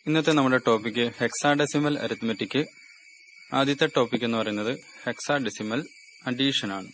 ഇന്നത്തെ നമ്മുടെ topic hexadecimal arithmetic ആദ്യത്തെ ടോപ്പിക് എന്ന് പറയുന്നത് ഹെക്സാഡെസിമൽ അഡീഷൻ ആണ്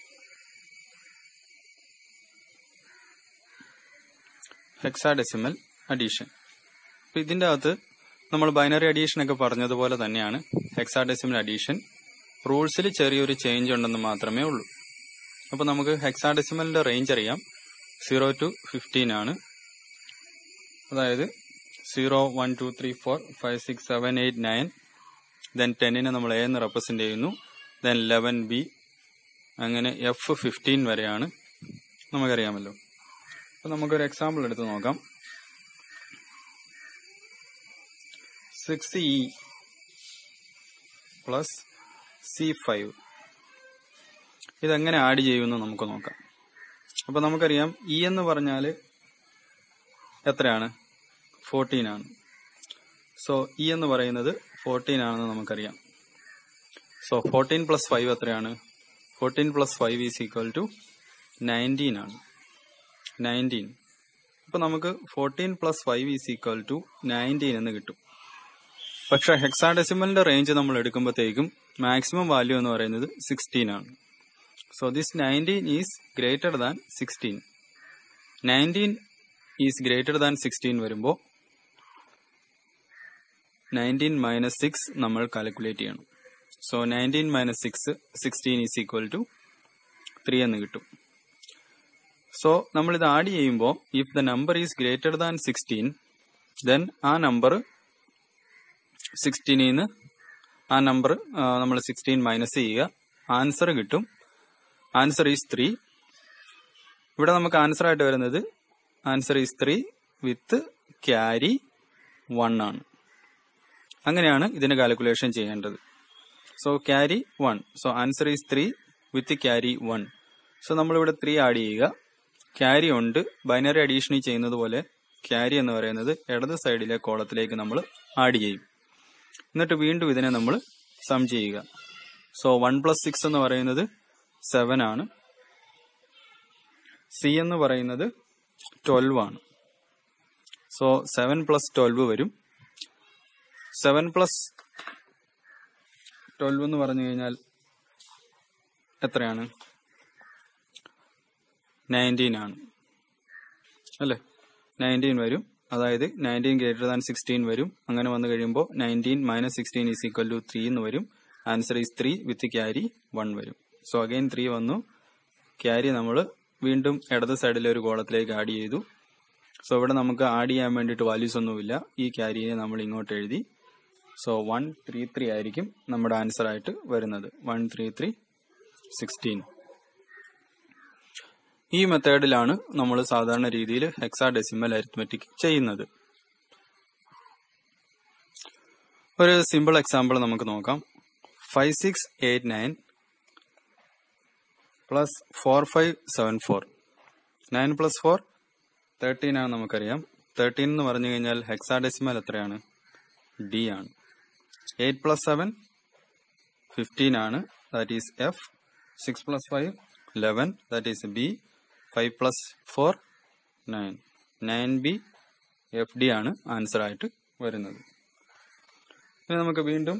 ഹെക്സാഡെസിമൽ അഡീഷൻ അപ്പൊ ഇതിന്റെ അകത്ത് നമ്മൾ ബൈനറി അഡീഷൻ ഒക്കെ പറഞ്ഞതുപോലെ തന്നെയാണ് ഹെക്സാഡെസിമൽ അഡീഷൻ റൂൾസിൽ ചെറിയൊരു ചേഞ്ച് ഉണ്ടെന്ന് മാത്രമേ ഉള്ളൂ അപ്പൊ നമുക്ക് ഹെക്സാഡെസിമലിന്റെ റേഞ്ച് അറിയാം സീറോ ടു ഫിഫ്റ്റീൻ ആണ് അതായത് zero one two three four five six seven eight nine then ടെന്നിനെ നമ്മൾ എ എന്ന് റെപ്രസെന്റ് ചെയ്യുന്നു ദെൻ ലെവൻ ബി അങ്ങനെ എഫ് ഫിഫ്റ്റീൻ വരെയാണ് നമുക്കറിയാമല്ലോ അപ്പൊ നമുക്കൊരു എക്സാമ്പിൾ എടുത്ത് നോക്കാം six E plus C five ഇതെങ്ങനെ ആഡ് ചെയ്യുമെന്ന് നമുക്ക് നോക്കാം അപ്പൊ നമുക്കറിയാം ഇ എന്ന് പറഞ്ഞാല് എത്രയാണ് ഫോർട്ടീൻ ആണ് സോ ഇ എന്ന് പറയുന്നത് ഫോർട്ടീൻ ആണെന്ന് നമുക്കറിയാം സോ ഫോർട്ടീൻ പ്ലസ് ഫൈവ് എത്രയാണ് fourteen plus five is equal to nineteen ആണ് നയൻറ്റീൻ അപ്പൊ നമുക്ക് fourteen plus five is equal to nineteen എന്ന് കിട്ടും പക്ഷെ ഹെക്സാഡെസിമലിന്റെ റേഞ്ച് നമ്മൾ എടുക്കുമ്പോഴത്തേക്കും മാക്സിമം വാല്യൂ എന്ന് പറയുന്നത് സിക്സ്റ്റീൻ ആണ് so this nineteen is greater than sixteen nineteen is greater than sixteen വരുമ്പോൾ നയൻറ്റീൻ മൈനസ് സിക്സ് നമ്മൾ കാൽക്കുലേറ്റ് ചെയ്യണം so nineteen minus six sixteen is equal to three എന്ന് കിട്ടും സോ നമ്മൾ ഇത് ആഡ് ചെയ്യുമ്പോൾ if the number is greater than sixteen then ആ number സിക്സ്റ്റീനിൽ നിന്ന് ആ നമ്പർ നമ്മൾ സിക്സ്റ്റീൻ മൈനസ് ചെയ്യുക ആൻസർ കിട്ടും ആൻസർ ഈസ് ത്രീ ഇവിടെ നമുക്ക് ആൻസർ ആയിട്ട് വരുന്നത് answer is three with carry one ആണ് അങ്ങനെയാണ് ഇതിന്റെ കാൽക്കുലേഷൻ ചെയ്യേണ്ടത് so carry one so answer is three with carry one so നമ്മളിവിടെ ത്രീ ആഡ് ചെയ്യുക ക്യാരി ഉണ്ട് ബൈനറി അഡീഷനിൽ ചെയ്യുന്നത് പോലെ ക്യാരി എന്ന് പറയുന്നത് ഇടത് സൈഡിലെ കോളത്തിലേക്ക് നമ്മൾ ആഡ് ചെയ്യും എന്നിട്ട് വീണ്ടും ഇതിനെ നമ്മൾ സം ചെയ്യുക സോ വൺ പ്ലസ് സിക്സ് എന്ന് പറയുന്നത് സെവൻ ആണ് സി എന്ന് പറയുന്നത് ട്വൽവ് ആണ് സോ സെവൻ പ്ലസ് ട്വൽവ് വരും സെവൻ പ്ലസ് ട്വൽവ് എന്ന് പറഞ്ഞു കഴിഞ്ഞാൽ എത്രയാണ് നയൻറ്റീൻ ആണ് അല്ലേ നയൻറ്റീൻ വരും അതായത് നയൻറ്റീൻ ഗ്രേറ്റർ ദാൻ സിക്സ്റ്റീൻ വരും അങ്ങനെ വന്നു കഴിയുമ്പോൾ nineteen minus sixteen is equal to three എന്ന് വരും answer is three with carry one വരും സോ അഗൈൻ ത്രീ വന്നു ക്യാരി നമ്മൾ വീണ്ടും ഇടത് സൈഡിലെ ഒരു കോളത്തിലേക്ക് ആഡ് ചെയ്തു സോ ഇവിടെ നമുക്ക് ആഡ് ചെയ്യാൻ വേണ്ടിയിട്ട് വാല്യൂസ് ഒന്നുമില്ല ഈ ക്യാരിയെ നമ്മൾ ഇങ്ങോട്ട് എഴുതി സോ വൺ ത്രീ ത്രീ ആയിരിക്കും നമ്മുടെ ആൻസർ ആയിട്ട് വരുന്നത് വൺ ത്രീ ത്രീ സിക്സ്റ്റീൻ ഈ മെത്തേഡിലാണ് നമ്മൾ സാധാരണ രീതിയിൽ ഹെക്സാഡെസിമൽ അരിത്മെറ്റിക് ചെയ്യുന്നത് ഒരു സിമ്പിൾ എക്സാമ്പിൾ നമുക്ക് നോക്കാം five six eight nine plus four five seven four nine plus four thirteen ആണ് നമുക്കറിയാം തേർട്ടീൻ എന്ന് പറഞ്ഞു കഴിഞ്ഞാൽ ഹെക്സാഡെസിമൽ എത്രയാണ് ഡി ആണ് എയ്റ്റ് പ്ലസ് സെവൻ ഫിഫ്റ്റീൻ ആണ് that is F six plus five eleven that is B five plus four nine nine B F D ആണ് answer ആയിട്ട് വരുന്നത് ഇനി നമുക്ക് വീണ്ടും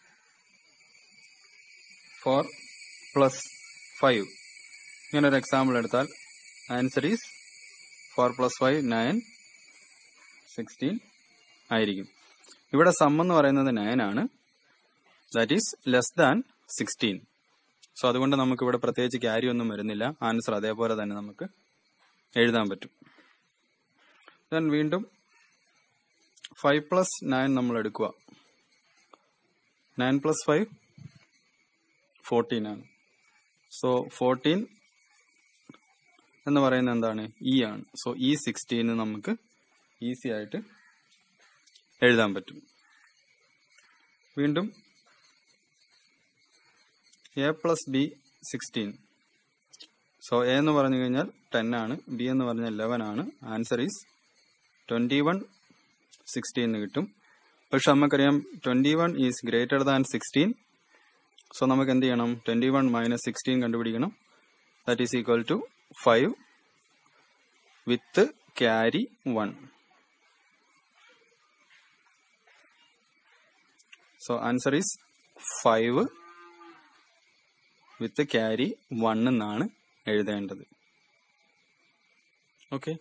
ഫോർ പ്ലസ് ഫൈവ് ഇങ്ങനെ ഒരു എക്സാമ്പിൾ എടുത്താൽ answer is four plus five nine sixteen ആയിരിക്കും ഇവിടെ സം എന്ന് പറയുന്നത് നയൻ ആണ് that is less than sixteen so അതുകൊണ്ട് നമുക്ക് ഇവിടെ പ്രത്യേകിച്ച് ക്യാരി ഒന്നും വരുന്നില്ല ആൻസർ അതേപോലെ തന്നെ നമുക്ക് എഴുതാൻ പറ്റും ദെൻ വീണ്ടും ഫൈവ് പ്ലസ് നയൻ നമ്മൾ എടുക്കുക നയൻ പ്ലസ് ഫൈവ് ഫോർട്ടീൻ ആണ് സോ ഫോർട്ടീൻ എന്ന് പറയുന്നത് എന്താണ് ഇ ആണ് സോ ഇ സിക്സ്റ്റീന് നമുക്ക് ഈസി ആയിട്ട് എഴുതാൻ പറ്റും വീണ്ടും A plus B sixteen so A എന്ന് പറഞ്ഞു കഴിഞ്ഞാൽ ടെൻ ആണ് ബി എന്ന് പറഞ്ഞാൽ ലെവൻ ആണ് answer is twenty one sixteen എന്ന് കിട്ടും പക്ഷെ നമുക്കറിയാം twenty one is greater than sixteen so നമുക്ക് എന്ത് ചെയ്യണം ട്വന്റി വൺ മൈനസ് സിക്സ്റ്റീൻ കണ്ടുപിടിക്കണം that is equal to five with carry one so answer is five with carry one എന്നാണ് എഴുതേണ്ടത് ഓക്കെ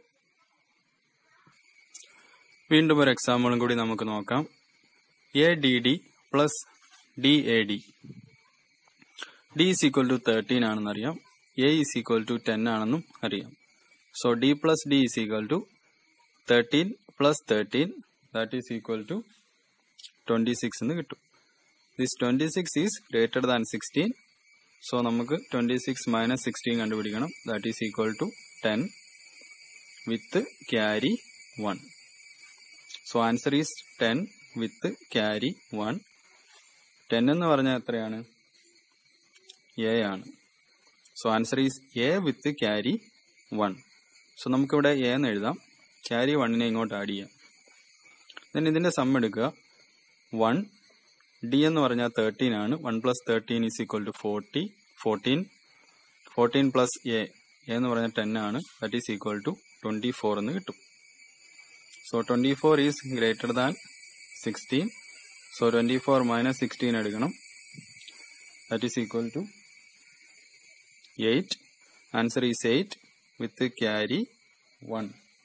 വീണ്ടും ഒരു എക്സാമ്പിളും കൂടി നമുക്ക് നോക്കാം A D D plus D A D D is equal to thirteen ആണെന്ന് അറിയാം A is equal to ten ആണെന്നും അറിയാം so D plus D is equal to thirteen plus thirteen that is equal to twenty six എന്ന് കിട്ടും this twenty six is greater than sixteen so നമുക്ക് twenty six minus sixteen കണ്ടുപിടിക്കണം that is equal to ten with carry one so answer is ten with carry one ten എന്ന് പറഞ്ഞാൽ എത്രയാണ് A ആണ് so answer is A with carry one so നമുക്കിവിടെ A എന്ന് എഴുതാം carry വണ്ണിനെ ഇങ്ങോട്ട് add ചെയ്യാം ദെൻ ഇതിന്റെ സം എടുക്കുക വൺ ഡി എന്ന് പറഞ്ഞാൽ തേർട്ടീൻ ആണ് one plus thirteen is equal to forty fourteen fourteen plus A എന്ന് പറഞ്ഞാൽ ടെൻ ആണ് that is equal to twenty four എന്ന് കിട്ടും so twenty four is greater than sixteen so twenty four minus sixteen എടുക്കണം that is equal to eight answer is eight with carry one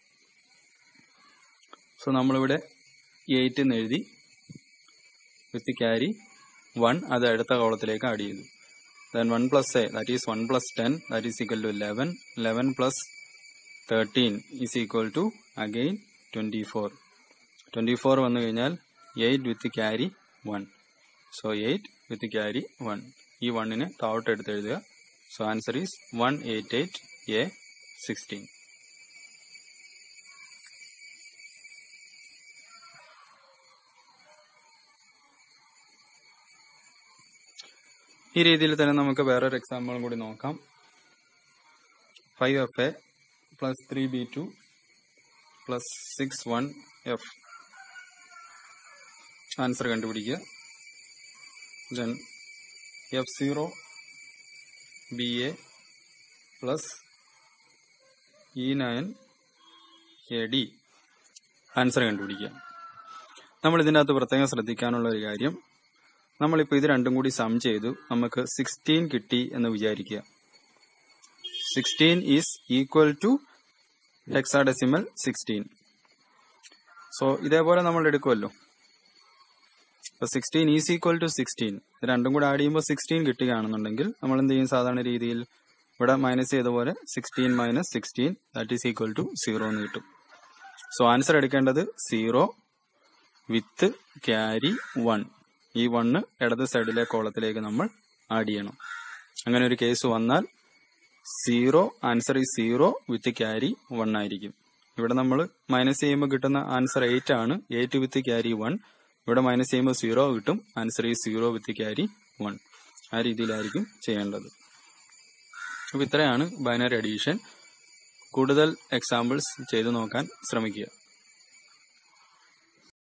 so നമ്മളിവിടെ eight എന്ന് എഴുതി with carry one അത് അടുത്ത കോളത്തിലേക്ക് add ചെയ്തു then one plus A that is one plus ten that is equal to eleven eleven plus thirteen is equal to again twenty four twenty four വന്നു കഴിഞ്ഞാൽ eight with carry one so eight with carry one ഈ വണ്ണിന് താഴോട്ട് എടുത്ത് എഴുതുക so answer is one eight eight A sixteen ഈ രീതിയിൽ തന്നെ നമുക്ക് വേറൊരു എക്സാമ്പിളും കൂടി നോക്കാം five F A plus three B two plus six one F answer കണ്ടുപിടിക്കുക then F zero B A plus E nine A D answer കണ്ടുപിടിക്കുക നമ്മൾ ഇതിൻ്റെ അകത്ത് പ്രത്യേകം ശ്രദ്ധിക്കാനുള്ള ഒരു കാര്യം നമ്മളിപ്പോൾ ഇത് രണ്ടും കൂടി സം ചെയ്തു നമുക്ക് സിക്സ്റ്റീൻ കിട്ടി എന്ന് വിചാരിക്കുക sixteen is equal to hexadecimal sixteen so ഇതേപോലെ നമ്മൾ എടുക്കുമല്ലോ ഇപ്പൊ sixteen is equal to sixteen ഇത് രണ്ടും കൂടെ ആഡ് ചെയ്യുമ്പോൾ സിക്സ്റ്റീൻ കിട്ടുകയാണെന്നുണ്ടെങ്കിൽ നമ്മൾ എന്ത് ചെയ്യും സാധാരണ രീതിയിൽ ഇവിടെ മൈനസ് ചെയ്ത പോലെ sixteen minus sixteen that is equal to zero എന്ന് കിട്ടും സോ ആൻസർ എടുക്കേണ്ടത് സീറോ വിത്ത് ക്യാരി വൺ ഈ വണ്ണ് ഇടത് സൈഡിലെ കോളത്തിലേക്ക് നമ്മൾ ആഡ് ചെയ്യണം അങ്ങനെ ഒരു കേസ് വന്നാൽ സീറോ ആൻസർ ഈ സീറോ വിത്ത് ക്യാരി വൺ ആയിരിക്കും ഇവിടെ നമ്മൾ മൈനസ് ചെയ്യുമ്പോൾ കിട്ടുന്ന ആൻസർ എയ്റ്റ് ആണ് എയ്റ്റ് വിത്ത് ക്യാരി വൺ ഇവിടെ മൈനസ് ചെയ്യുമ്പോൾ സീറോ കിട്ടും ആൻസർ ഈ സീറോ വിത്ത് ക്യാരി വൺ ആ രീതിയിലായിരിക്കും ചെയ്യേണ്ടത് അപ്പൊ ഇത്രയാണ് ബൈനറി അഡീഷൻ കൂടുതൽ എക്സാമ്പിൾസ് ചെയ്തു നോക്കാൻ ശ്രമിക്കുക